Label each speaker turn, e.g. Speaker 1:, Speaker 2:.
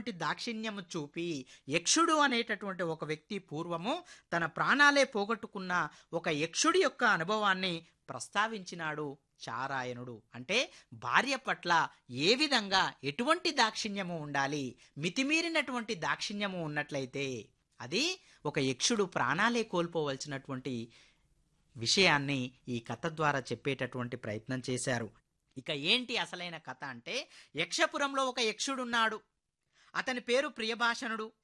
Speaker 1: విపరీతమైనటువంటి దాక్షిణ్యము చూపి యక్షుడు అనేటటువంటి ఒక వ్యక్తి పూర్వము తన ప్రాణాలే పోగొట్టుకున్న ఒక యక్షుడి యొక్క అనుభవాన్ని ప్రస్తావించినాడు చారాయణుడు అంటే భార్య పట్ల ఏ విధంగా ఎటువంటి దాక్షిణ్యము ఉండాలి మితిమీరినటువంటి దాక్షిణ్యము ఉన్నట్లయితే అది ఒక యక్షుడు ప్రాణాలే కోల్పోవలసినటువంటి విషయాన్ని ఈ కథ ద్వారా చెప్పేటటువంటి ప్రయత్నం చేశారు ఇక ఏంటి అసలైన కథ అంటే యక్షపురంలో ఒక యక్షుడున్నాడు అతని పేరు ప్రియభాషణుడు